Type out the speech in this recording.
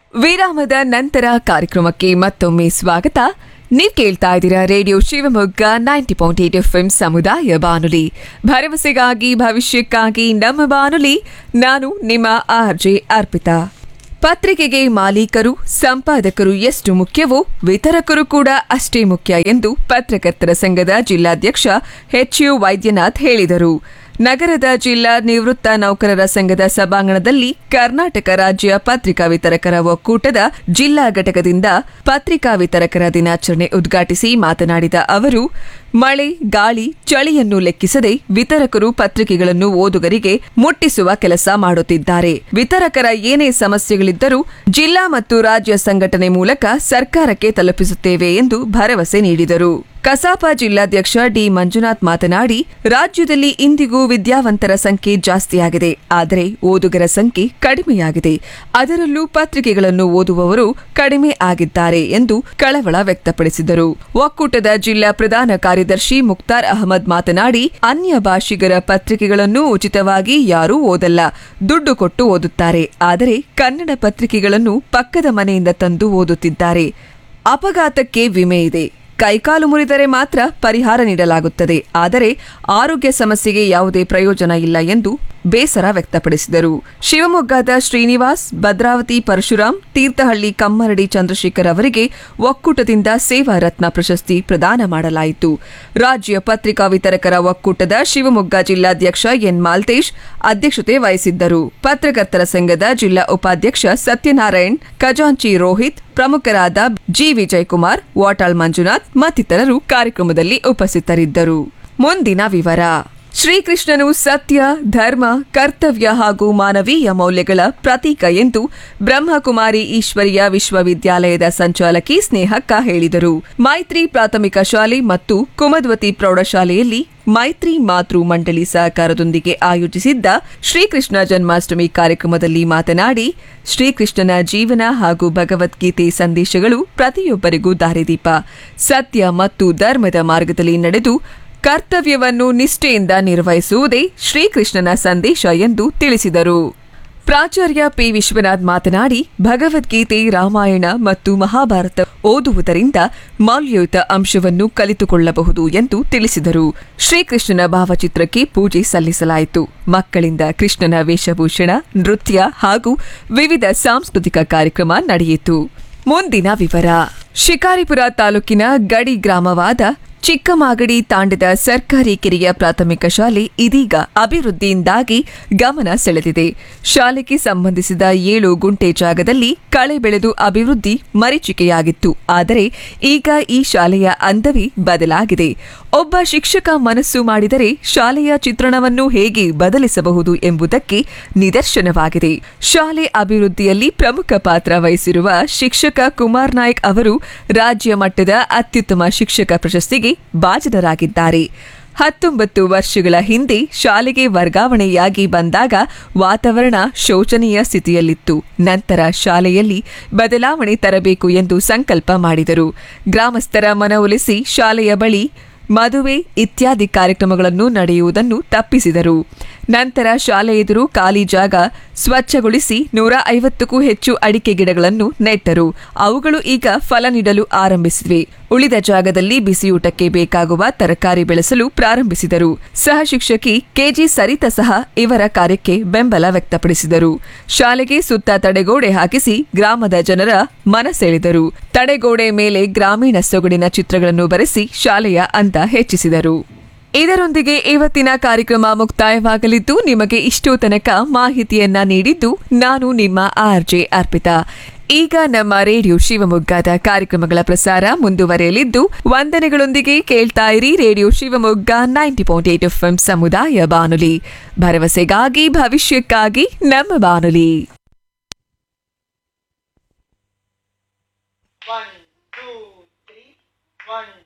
ವಿರಾಮದ ನಂತರ ಕಾರ್ಯಕ್ರಮಕ್ಕೆ ಮತ್ತೊಮ್ಮೆ ಸ್ವಾಗತ ನೀವು ಕೇಳ್ತಾ ಇದ್ದೀರಾ radio Shivamogga ninety point eight F M ಸಮುದಾಯ ಬಾನುಲಿ ಭರವಸೆಗಾಗಿ ಭವಿಷ್ಯಕ್ಕಾಗಿ ನಮ್ಮ ಬಾನುಲಿ ನಾನು ನಿಮ್ಮ ಆರ್ ಜೆ ಅರ್ಪಿತಾ ಪತ್ರಿಕೆಗೆ ಮಾಲೀಕರು ಸಂಪಾದಕರು ಎಷ್ಟು ಮುಖ್ಯವೋ ವಿತರಕರು ಕೂಡ ಅಷ್ಟೇ ಮುಖ್ಯ ಎಂದು ಪತ್ರಕರ್ತರ ಸಂಘದ ಜಿಲ್ಲಾಧ್ಯಕ್ಷ ಎಚ್ ಯು ವೈದ್ಯನಾಥ್ ಹೇಳಿದರು ನಗರದ ಜಿಲ್ಲಾ ನಿವೃತ್ತ ನೌಕರರ ಸಂಘದ ಸಭಾಂಗಣದಲ್ಲಿ ಕರ್ನಾಟಕ ರಾಜ್ಯ ಪತ್ರಿಕಾ ವಿತರಕರ ಒಕ್ಕೂಟದ ಜಿಲ್ಲಾ ಘಟಕದಿಂದ ಪತ್ರಿಕಾ ವಿತರಕರ ದಿನಾಚರಣೆ ಉದ್ಘಾಟಿಸಿ ಮಾತನಾಡಿದ ಅವರು ಮಳೆ ಗಾಳಿ ಚಳಿಯನ್ನು ಲೆಕ್ಕಿಸದೆ ವಿತರಕರು ಪತ್ರಿಕೆಗಳನ್ನು ಓದುಗರಿಗೆ ಮುಟ್ಟಿಸುವ ಕೆಲಸ ಮಾಡುತ್ತಿದ್ದಾರೆ ವಿತರಕರ ಏನೇ ಸಮಸ್ಯೆಗಳಿದ್ದರೂ ಜಿಲ್ಲಾ ಮತ್ತು ರಾಜ್ಯ ಸಂಘಟನೆ ಮೂಲಕ ಸರ್ಕಾರಕ್ಕೆ ತಲುಪಿಸುತ್ತೇವೆ ಎಂದು ಭರವಸೆ ನೀಡಿದರು ಕಸಾಪ ಜಿಲ್ಲಾಧ್ಯಕ್ಷ ಡಿ ಮಂಜುನಾಥ್ ಮಾತನಾಡಿ ರಾಜ್ಯದಲ್ಲಿ ಇಂದಿಗೂ ವಿದ್ಯಾವಂತರ ಸಂಖ್ಯೆ ಜಾಸ್ತಿಯಾಗಿದೆ ಆದರೆ ಓದುಗರ ಸಂಖ್ಯೆ ಕಡಿಮೆಯಾಗಿದೆ ಅದರಲ್ಲೂ ಪತ್ರಿಕೆಗಳನ್ನು ಓದುವವರು ಕಡಿಮೆ ಆಗಿದ್ದಾರೆ ಎಂದು ಕಳವಳ ವ್ಯಕ್ತಪಡಿಸಿದರು ಒಕ್ಕೂಟದ ಜಿಲ್ಲಾ ಪ್ರಧಾನ ಕಾರ್ಯದರ್ಶಿ ಮುಕ್ತಾರ್ ಅಹಮದ್ ಮಾತನಾಡಿ ಅನ್ಯ ಭಾಷಿಗರ ಪತ್ರಿಕೆಗಳನ್ನು ಉಚಿತವಾಗಿ ಯಾರೂ ಓದಲ್ಲ ದುಡ್ಡು ಕೊಟ್ಟು ಓದುತ್ತಾರೆ ಆದರೆ ಕನ್ನಡ ಪತ್ರಿಕೆಗಳನ್ನು ಪಕ್ಕದ ಮನೆಯಿಂದ ತಂದು ಓದುತ್ತಿದ್ದಾರೆ ಅಪಘಾತಕ್ಕೆ ವಿಮೆ ಇದೆ ಕೈಕಾಲು ಮುರಿದರೆ ಮಾತ್ರ ಪರಿಹಾರ ನೀಡಲಾಗುತ್ತದೆ ಆದರೆ ಆರೋಗ್ಯ ಸಮಸ್ಯೆಗೆ ಯಾವುದೇ ಪ್ರಯೋಜನ ಇಲ್ಲ ಎಂದು ಬೇಸರ ವ್ಯಕ್ತಪಡಿಸಿದರು ಶಿವಮೊಗ್ಗದ ಶ್ರೀನಿವಾಸ್ ಭದ್ರಾವತಿ ಪರಶುರಾಮ್ ತೀರ್ಥಹಳ್ಳಿ ಕಮ್ಮರಡಿ ಚಂದ್ರಶೇಖರ್ ಅವರಿಗೆ ಒಕ್ಕೂಟದಿಂದ ಸೇವಾ ರತ್ನ ಪ್ರಶಸ್ತಿ ಪ್ರದಾನ ಮಾಡಲಾಯಿತು ರಾಜ್ಯ ಪತ್ರಿಕಾ ವಿತರಕರ ಒಕ್ಕೂಟದ ಶಿವಮೊಗ್ಗ ಜಿಲ್ಲಾಧ್ಯಕ್ಷ ಎನ್ ಮಾಲ್ತೇಶ್ ಅಧ್ಯಕ್ಷತೆ ವಹಿಸಿದ್ದರು ಪತ್ರಕರ್ತರ ಸಂಘದ ಜಿಲ್ಲಾ ಉಪಾಧ್ಯಕ್ಷ ಸತ್ಯನಾರಾಯಣ್ ಖಜಾಂಚಿ ರೋಹಿತ್ ಪ್ರಮುಖರಾದ ಜಿ ವಿಜಯಕುಮಾರ್ ವಾಟಾಳ್ ಮಂಜುನಾಥ್ ಮತ್ತಿತರರು ಕಾರ್ಯಕ್ರಮದಲ್ಲಿ ಉಪಸ್ಥಿತರಿದ್ದರು ಮುಂದಿನ ವಿವರ ಶ್ರೀಕೃಷ್ಣನು ಸತ್ಯ ಧರ್ಮ ಕರ್ತವ್ಯ ಹಾಗೂ ಮಾನವೀಯ ಮೌಲ್ಯಗಳ ಪ್ರತೀಕ ಎಂದು ಬ್ರಹ್ಮಕುಮಾರಿ ಈಶ್ವರಿಯ ವಿಶ್ವವಿದ್ಯಾಲಯದ ಸಂಚಾಲಕಿ ಸ್ನೇಹಕ್ಕ ಹೇಳಿದರು ಮೈತ್ರಿ ಪ್ರಾಥಮಿಕ ಶಾಲೆ ಮತ್ತು ಕುಮದ್ವತಿ ಪ್ರೌಢಶಾಲೆಯಲ್ಲಿ ಮೈತ್ರಿ ಮಾತೃ ಮಂಡಳಿ ಸಹಕಾರದೊಂದಿಗೆ ಆಯೋಜಿಸಿದ್ದ ಶ್ರೀಕೃಷ್ಣ ಜನ್ಮಾಷ್ಟಮಿ ಕಾರ್ಯಕ್ರಮದಲ್ಲಿ ಮಾತನಾಡಿ ಶ್ರೀಕೃಷ್ಣನ ಜೀವನ ಹಾಗೂ ಭಗವದ್ಗೀತೆ ಸಂದೇಶಗಳು ಪ್ರತಿಯೊಬ್ಬರಿಗೂ ದಾರಿದೀಪ ಸತ್ಯ ಮತ್ತು ಧರ್ಮದ ಮಾರ್ಗದಲ್ಲಿ ನಡೆದು ಕರ್ತವ್ಯವನ್ನು ನಿಷ್ಠೆಯಿಂದ ನಿರ್ವಹಿಸುವುದೇ ಶ್ರೀಕೃಷ್ಣನ ಸಂದೇಶ ಎಂದು ತಿಳಿಸಿದರು ಪ್ರಾಚಾರ್ಯ ಪಿ ವಿಶ್ವನಾಥ್ ಮಾತನಾಡಿ ಭಗವದ್ಗೀತೆ ರಾಮಾಯಣ ಮತ್ತು ಮಹಾಭಾರತ ಓದುವುದರಿಂದ ಮೌಲ್ಯಯುತ ಅಂಶವನ್ನು ಕಲಿತುಕೊಳ್ಳಬಹುದು ಎಂದು ತಿಳಿಸಿದರು ಶ್ರೀಕೃಷ್ಣನ ಭಾವಚಿತ್ರಕ್ಕೆ ಪೂಜೆ ಸಲ್ಲಿಸಲಾಯಿತು ಮಕ್ಕಳಿಂದ ಕೃಷ್ಣನ ವೇಷಭೂಷಣ ನೃತ್ಯ ಹಾಗೂ ವಿವಿಧ ಸಾಂಸ್ಕೃತಿಕ ಕಾರ್ಯಕ್ರಮ ನಡೆಯಿತು ಮುಂದಿನ ವಿವರ ಶಿಕಾರಿಪುರ ತಾಲೂಕಿನ ಗಡಿ ಗ್ರಾಮವಾದ ಚಿಕ್ಕಮಾಗಡಿ ತಾಂಡದ ಸರ್ಕಾರಿ ಕಿರಿಯ ಪ್ರಾಥಮಿಕ ಶಾಲೆ ಇದೀಗ ಅಭಿವೃದ್ಧಿಯಿಂದಾಗಿ ಗಮನ ಸೆಳೆದಿದೆ ಶಾಲೆಗೆ ಸಂಬಂಧಿಸಿದ ಏಳು ಗುಂಟೆ ಜಾಗದಲ್ಲಿ ಕಳೆ ಬೆಳೆದು ಅಭಿವೃದ್ಧಿ ಮರೀಚಿಕೆಯಾಗಿತ್ತು ಆದರೆ ಈಗ ಈ ಶಾಲೆಯ ಅಂದವೇ ಬದಲಾಗಿದೆ ಒಬ್ಬ ಶಿಕ್ಷಕ ಮನಸ್ಸು ಮಾಡಿದರೆ ಶಾಲೆಯ ಚಿತ್ರಣವನ್ನು ಹೇಗೆ ಬದಲಿಸಬಹುದು ಎಂಬುದಕ್ಕೆ ನಿದರ್ಶನವಾಗಿದೆ ಶಾಲೆ ಅಭಿವೃದ್ಧಿಯಲ್ಲಿ ಪ್ರಮುಖ ಪಾತ್ರ ವಹಿಸಿರುವ ಶಿಕ್ಷಕ ಕುಮಾರ್ ನಾಯ್ಕ್ ಅವರು ರಾಜ್ಯ ಮಟ್ಟದ ಅತ್ಯುತ್ತಮ ಶಿಕ್ಷಕ ಪ್ರಶಸ್ತಿಗೆ ಭಾಜನರಾಗಿದ್ದಾರೆ ಹತ್ತೊಂಬತ್ತು ವರ್ಷಗಳ ಹಿಂದೆ ಶಾಲೆಗೆ ವರ್ಗಾವಣೆಯಾಗಿ ಬಂದಾಗ ವಾತಾವರಣ ಶೋಚನೀಯ ಸ್ಥಿತಿಯಲ್ಲಿತ್ತು ನಂತರ ಶಾಲೆಯಲ್ಲಿ ಬದಲಾವಣೆ ತರಬೇಕು ಎಂದು ಸಂಕಲ್ಪ ಮಾಡಿದರು ಗ್ರಾಮಸ್ಥರ ಮನವೊಲಿಸಿ ಶಾಲೆಯ ಬಳಿ ಮದುವೆ ಇತ್ಯಾದಿ ಕಾರ್ಯಕ್ರಮಗಳನ್ನು ನಡೆಯುವುದನ್ನು ತಪ್ಪಿಸಿದರು ನಂತರ ಶಾಲೆ ಎದುರು ಖಾಲಿ ಜಾಗ ಸ್ವಚ್ಛಗೊಳಿಸಿ ನೂರ ಐವತ್ತಕ್ಕೂ ಹೆಚ್ಚು ಅಡಿಕೆ ಗಿಡಗಳನ್ನು ನೆಟ್ಟರು ಅವುಗಳು ಈಗ ಫಲ ನೀಡಲು ಆರಂಭಿಸಿವೆ ಉಳಿದ ಜಾಗದಲ್ಲಿ ಬಿಸಿಯೂಟಕ್ಕೆ ಬೇಕಾಗುವ ತರಕಾರಿ ಬೆಳೆಸಲು ಪ್ರಾರಂಭಿಸಿದರು ಸಹ ಶಿಕ್ಷಕಿ ಕೆಜಿ ಸರಿತಾ ಸಹ ಇವರ ಕಾರ್ಯಕ್ಕೆ ಬೆಂಬಲ ವ್ಯಕ್ತಪಡಿಸಿದರು ಶಾಲೆಗೆ ಸುತ್ತ ತಡೆಗೋಡೆ ಹಾಕಿಸಿ ಗ್ರಾಮದ ಜನರ ಮನಸೆಳೆದರು ತಡೆಗೋಡೆ ಮೇಲೆ ಗ್ರಾಮೀಣ ಸೊಗಡಿನ ಚಿತ್ರಗಳನ್ನು ಬರೆಸಿ ಶಾಲೆಯ ಅಂದ ಹೆಚ್ಚಿಸಿದರು ಇದರೊಂದಿಗೆ ಇವತ್ತಿನ ಕಾರ್ಯಕ್ರಮ ಮುಕ್ತಾಯವಾಗಲಿದ್ದು ನಿಮಗೆ ಇಷ್ಟೋ ತನಕ ಮಾಹಿತಿಯನ್ನ ನೀಡಿದ್ದು ನಾನು ನಿಮ್ಮ ಆರ್ಜೆ ಅರ್ಪಿತಾ ಈಗ ನಮ್ಮ ರೇಡಿಯೋ ಶಿವಮೊಗ್ಗದ ಕಾರ್ಯಕ್ರಮಗಳ ಪ್ರಸಾರ ಮುಂದುವರೆಯಲಿದ್ದು ವಂದನೆಗಳೊಂದಿಗೆ ಕೇಳ್ತಾ ಇರಿ radio Shivamogga ninety point eight F ಸಮುದಾಯ ಬಾನುಲಿ ಭರವಸೆಗಾಗಿ ಭವಿಷ್ಯಕ್ಕಾಗಿ ನಮ್ಮ ಬಾನುಲಿ One, two, three, one,